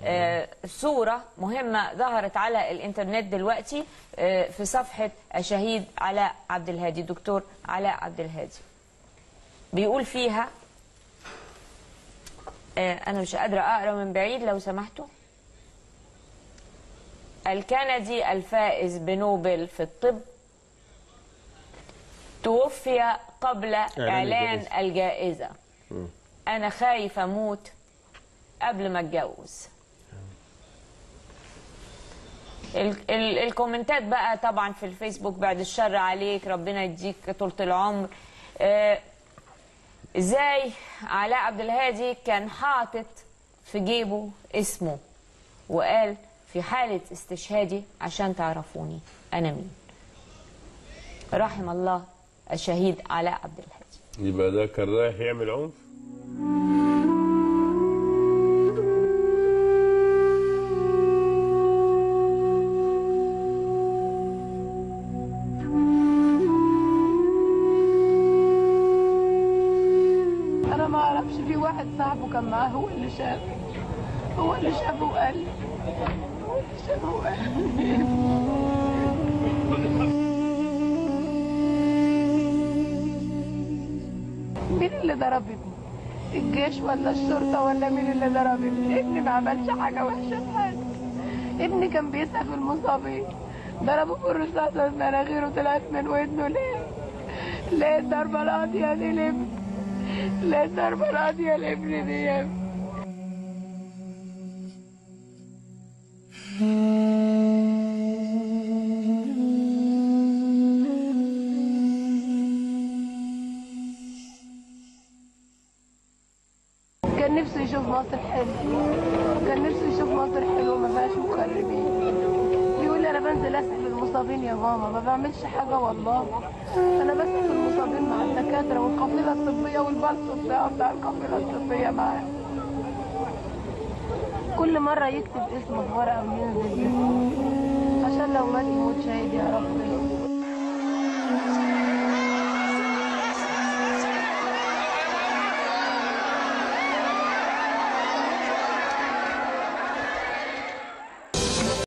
آه، صورة مهمة ظهرت على الإنترنت دلوقتي آه، في صفحة الشهيد علاء عبد الهادي دكتور علاء عبد الهادي بيقول فيها آه، أنا مش قادرة أقرأ من بعيد لو سمحتوا الكندي الفائز بنوبل في الطب توفي قبل إعلان الجائزة. الجائزة أنا خايف أموت قبل ما أتجوز ال ال الكومنتات بقى طبعا في الفيسبوك بعد الشر عليك ربنا يديك طولة العمر آه ازاي علاء عبد الهادي كان حاطط في جيبه اسمه وقال في حالة استشهادي عشان تعرفوني أنا مين رحم الله الشهيد علاء عبد الهادي يبقى ده كان رايح يعمل عنف انا ما اعرفش في واحد صاحبه كان معاه هو اللي شاف هو اللي شافه وقال لي. هو اللي شافه وقال لي. مين اللي ضرب ابني الجيش ولا الشرطة ولا مين اللي ضرب ابني ابني ما عملش حاجة وحشة في حياته ابني كان بيسعى في المصابين ضربوه بالرصاصة مناخيره طلعت من ودنه ليه ليه الضربة القاضية دي لابني ليه الضربة القاضية لابني دي يا ابني كان نفسه يشوف مصر حلو كان نفسه يشوف مصر حلو ما فيهاش مخربين بيقول لي انا بنزل اسال المصابين يا ماما ما بعملش حاجه والله انا بسال المصابين مع الدكاتره والقافله الطبيه والبلطو بتاعه بتاع القافله الطبيه معاه كل مره يكتب اسمه في ورقه وينزل بيه عشان لو مات يموت شهيد يا رب